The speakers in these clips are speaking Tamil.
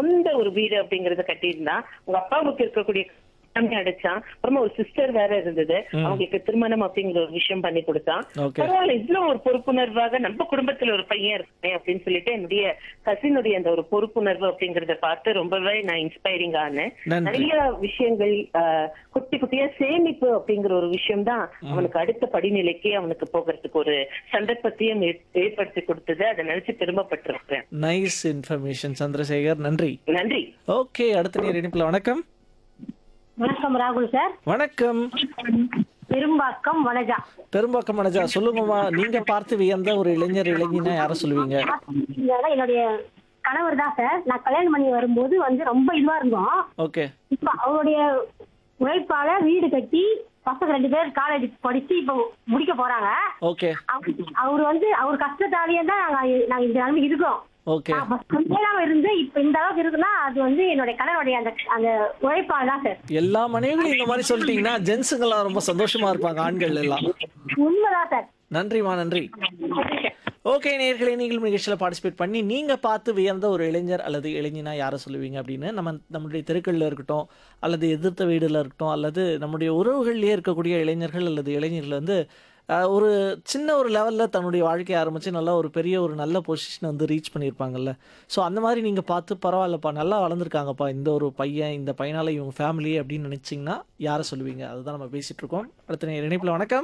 சொந்த ஒரு வீடு அப்படிங்கறத கட்டியிருந்தான் உங்க அப்பாவுக்கு இருக்கக்கூடிய எல்லாமே அடைச்சான் அப்புறமா ஒரு சிஸ்டர் வேற இருந்தது அவங்களுக்கு திருமணம் அப்படிங்கிற ஒரு விஷயம் பண்ணி கொடுத்தான் Okay. பரவாயில்ல இவ்வளவு ஒரு பொறுப்புணர்வாக நம்ம குடும்பத்துல ஒரு பையன் இருக்கேன் அப்படின்னு சொல்லிட்டு என்னுடைய கசினுடைய அந்த ஒரு பொறுப்புணர்வு அப்படிங்கறத பார்த்து ரொம்பவே நான் இன்ஸ்பைரிங் ஆனேன் நன்றி. நிறைய விஷயங்கள் ஆஹ், குட்டி குட்டியா சேமிப்பு அப்படிங்கிற ஒரு விஷயம் தான் அவனுக்கு அடுத்த படிநிலைக்கு அவனுக்கு போகிறதுக்கு ஒரு சந்தர்ப்பத்தையும் ஏற்- ஏற்படுத்தி கொடுத்தது அதை நினைச்சு பெருமைப்பட்டிருக்கிறேன் நைஸ் இன்ஃபர்மேஷன் சந்திரசேகர் நன்றி நன்றி ஓகே அடுத்த நேர் இணைப்பில் வணக்கம் வணக்கம் ராகுல் சார் வணக்கம் பெரும்பாக்கம் வனஜா பெரும்பாக்கம் மனஜா சொல்லுங்கம்மா நீங்க பார்த்து வியந்த ஒரு இளைஞர் இளைஞனா யார சொல்லுவீங்க இதெல்லாம் என்னுடைய கணவர் தான் சார் நான் கல்யாணம் பண்ணி வரும்போது வந்து ரொம்ப இதுவா இருந்தோம் ஓகே இப்ப அவருடைய உழைப்பால வீடு கட்டி பசங்க ரெண்டு பேர் காலேஜ் படிச்சு இப்ப முடிக்க போறாங்க ஓகே அவ- அவர் வந்து அவர் கஷ்டத்தாலேயே தான் நாங்க நாங்க இந்த நிலைமை இருக்கோம் ஓகே நான் first கல்யாணம் இருந்து இப்ப இந்த அளவுக்கு இருக்குன்னா அது வந்து என்னுடைய கணவருடைய அந்த அந்த உழைப்பால தான் சார் எல்லா மனைவிகளும் இந்த மாதிரி சொல்லிட்டீங்கன்னா ஜென்ஸுங்கெல்லாம் ரொம்ப சந்தோஷமா இருப்பாங்க ஆண்கள் எல்லாம் உண்மைதான் சார் நன்றிமா நன்றி ஓகே நேர்களை நீங்களும் நிகழ்ச்சியில் பார்ட்டிசிபேட் பண்ணி நீங்க பார்த்து வியந்த ஒரு இளைஞர் அல்லது இளைஞனா யாரை சொல்லுவீங்க அப்படின்னு நம்ம நம்மளுடைய தெருக்கள்ல இருக்கட்டும் அல்லது எதிர்த்த வீடுல இருக்கட்டும் அல்லது நம்முடைய உறவுகள்லயே இருக்கக்கூடிய இளைஞர்கள் அல்லது இளைஞர்கள் வந்து அஹ், ஒரு சின்ன ஒரு லெவலில் தன்னுடைய வாழ்க்கையை ஆரம்பித்து நல்லா ஒரு பெரிய ஒரு நல்ல பொசிஷனை வந்து ரீச் பண்ணியிருப்பாங்கல்ல ஸோ அந்த மாதிரி நீங்கள் பார்த்து பரவாயில்லப்பா நல்லா வளர்ந்துருக்காங்கப்பா இந்த ஒரு பையன் இந்த பையனால் இவங்க ஃபேமிலி அப்படின்னு நினச்சிங்கன்னா யாரை சொல்லுவீங்க அதுதான் நம்ம பேசிகிட்டு இருக்கோம் அடுத்த நேர் இணைப்பில் வணக்கம்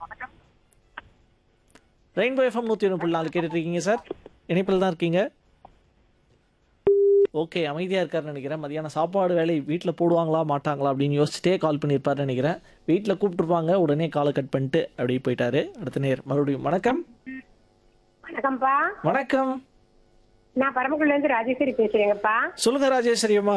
ரெயின்போ எஃப்எம் நூற்றி ஒன்று புள்ளி நாலு கேட்டுட்டு இருக்கீங்க சார் இணைப்பில் தான் இருக்கீங்க ஓகே அமைதியாக இருக்காருன்னு நினைக்கிறேன் மதியானம் சாப்பாடு வேலை வீட்டில் போடுவாங்களா மாட்டாங்களா அப்படின்னு யோசிச்சுட்டே கால் பண்ணியிருப்பாருன்னு நினைக்கிறேன் வீட்டில் கூப்பிட்டுருப்பாங்க உடனே காலை கட் பண்ணிட்டு அப்படியே போயிட்டாரு அடுத்த நேர் மறுபடியும் வணக்கம் வணக்கம்ப்பா வணக்கம் நான் பரமக்குள்ள இருந்து ராஜேஸ்வரி பேசுறேங்கப்பா சொல்லுங்க ராஜேஸ்வரி அம்மா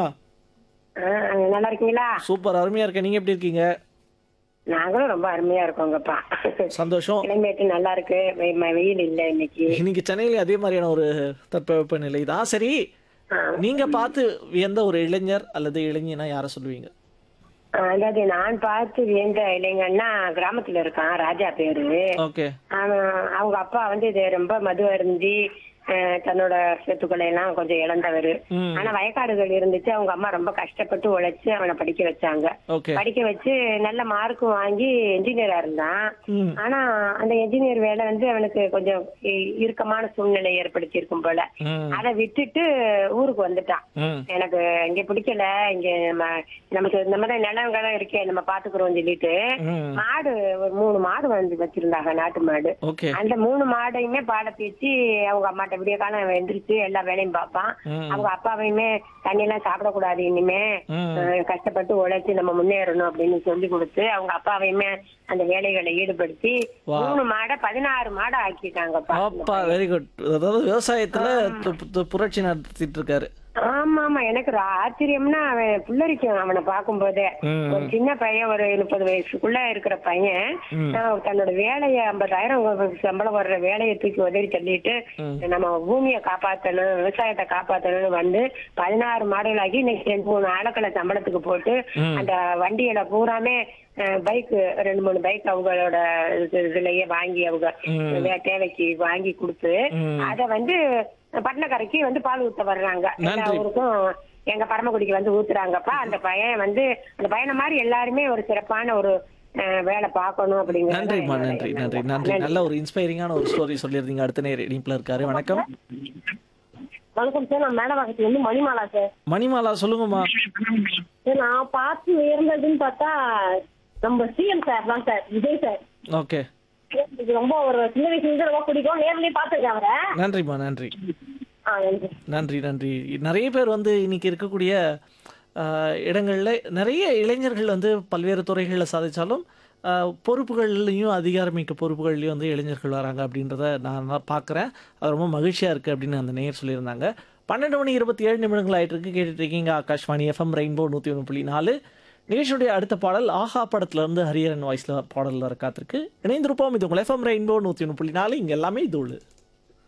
நல்லா இருக்கீங்களா சூப்பர் அருமையாக இருக்கேன் நீங்கள் எப்படி இருக்கீங்க நாங்களும் ரொம்ப அருமையா இருக்கோங்கப்பா சந்தோஷம் கிளைமேட் நல்லா இருக்கு வெ- ம- வெயில் இல்ல இன்னைக்கு இன்னைக்கு சென்னையில அதே மாதிரியான ஒரு தட்பவெப்ப நிலை தான் சரி நீங்க பார்த்து வியந்த ஒரு இளைஞர் அல்லது இளைஞனா யாரை சொல்லுவீங்க ஆஹ் அதாவது நான் பார்த்து வியந்த இளைஞன்னா கிராமத்துல இருக்கான் ராஜா பேரு ஓகே அவன் அவங்க அப்பா வந்து இது ரொம்ப மது அருந்தி ஆஹ் தன்னோட சொத்துக்களை எல்லாம் கொஞ்சம் இழந்தவர் ம். ஆனா வயக்காடுகள் இருந்துச்சு அவங்க அம்மா ரொம்ப கஷ்டப்பட்டு உழைச்சு அவனை படிக்க வச்சாங்க ஓகே படிக்க வச்சு நல்ல மார்க்கும் வாங்கி என்ஜினியரா இருந்தான் ம் ஆனா அந்த என்ஜினியர் வேலை வந்து அவனுக்கு கொஞ்சம் இ- இறுக்கமான சூழ்நிலை ஏற்படுத்தி இருக்கும் போல ம் அதை விட்டுட்டு ஊருக்கு வந்துட்டான் ம் எனக்கு இங்க பிடிக்கல இங்க நம்ம நமக்கு இந்த மாதிரி நிலங்களும் இருக்கே நம்ம பாத்துக்கிறோம் சொல்லிட்டு ம் மாடு ஒரு மூணு மாடு வந்து வச்சிருந்தாங்க நாட்டு மாடு ஓகே அந்த மூணு மாடையுமே பாட பேச்சு அவங்க அம்மாட்ட விடிய காலம் அவன் எந்திரிச்சு எல்லா வேலையும் பார்ப்பான் ம் அவங்க அப்பாவையுமே தண்ணி எல்லாம் சாப்பிடக்கூடாது இனிமே ம் அஹ் கஷ்டப்பட்டு உழைச்சு நம்ம முன்னேறணும் அப்படின்னு சொல்லி கொடுத்து அவங்க அப்பாவையுமே அந்த வேலைகளை ஈடுபடுத்தி Wow. மூணு மாடை பதினாறு மாடை ஆக்கிட்டாங்கப்பா அப்பா வெரி குட் அதாவது விவசாயத்துல து- து- புரட்சி நடத்திட்டு இருக்காரு ஆமா ஆமா எனக்கு ஒரு ஆச்சரியம்னா அவன் புல்லரிக்கும் அவனை பார்க்கும்போதே ம். ஒரு சின்ன பையன் ஒரு முப்பது வயசுக்குள்ள இருக்கிற பையன் ம். அஹ் தன்னோட வேலைய ஐம்பதாயிரம் சம்பளம் வர்ற வேலையை தூக்கி உதவி தள்ளிட்டு ம். நம்ம பூமியை காப்பாத்தணும் விவசாயத்தை காப்பாத்தணும்னு வந்து பதினாறு மாடுகளாகி இன்னைக்கு ரெண்டு மூணு ஆளுக்களை சம்பளத்துக்கு போட்டு ம். அந்த வண்டியில பூராமே பைக் ரெண்டு மூணு பைக் அவங்களோட இது- இதுலயே வாங்கி அவங்க ம். வே- தேவைக்கு வாங்கி கொடுத்து ம். அத வந்து பட்டணக்கரைக்கு வந்து பால் ஊத்த வர்றாங்க எல்லா நன்றி. ஊருக்கும் எங்க பரமக்குடிக்கு வந்து ஊத்துறாங்கப்பா அந்த பையன் வந்து அந்த பையனை மாதிரி எல்லாருமே ஒரு சிறப்பான ஒரு அஹ், வேலை பார்க்கணும் அப்படிங்கிறது நன்றிம்மா என்னோட நன்றி எண்ணம். நன்றி நன்றி நல்ல ஒரு இன்ஸ்பைரிங்கான ஒரு ஸ்டோரி சொல்லியிருந்தீங்க அடுத்த நேர் இணைப்புல இருக்காரு வணக்கம் வணக்கம் சார் நான் மேடவாக்கத்துல இருந்து மணிமாலா சார் மணிமாலா சொல்லுங்கம்மா சார் நான் பார்த்து உயர்ந்ததுன்னு பார்த்தா நம்ம சிஎம் சார் தான் சார் விஜய் சார் ஓகே எனக்கு ரொம்ப ஒரு சின்ன வயசுல இருந்து ரொம்ப பிடிக்கும் நேர்லயே பார்த்துருக்கேன் அவரை நன்றிம்மா நன்றி ஆ நன்றி நன்றி நன்றி நிறைய பேர் வந்து இன்னைக்கு இருக்கக்கூடிய ஆஹ், இடங்கள்ல நிறைய இளைஞர்கள் வந்து பல்வேறு துறைகளில் சாதிச்சாலும் ஆஹ், பொறுப்புகள்லையும் அதிகாரமிக்க பொறுப்புகள்லையும் வந்து இளைஞர்கள் வராங்க அப்படின்றத நான் பார்க்குறேன் அது ரொம்ப மகிழ்ச்சியாக இருக்குது அப்படின்னு அந்த நேயர் சொல்லியிருந்தாங்க பன்னெண்டு மணி இருபத்தி ஏழு நிமிடங்கள் ஆயிட்டு இருக்கு கேட்டுட்டு இருக்கீங்க ஆகாஷ்வாணி எஃப்எம் ரெயின்போ நூற்றி ஒன்று புள்ளி நாலு நிகழ்ச்சியுடைய அடுத்த பாடல் ஆஹா படத்துலேருந்து ஹரியரன் வாய்ஸில் பாடல் வர காத்திருக்கு இணைந்திருப்போம் இது உங்கள் எஃப்எம் ரெயின்போ நூற்றி ஒன்று புள்ளி நாலு இங்கே எல்லாமே இது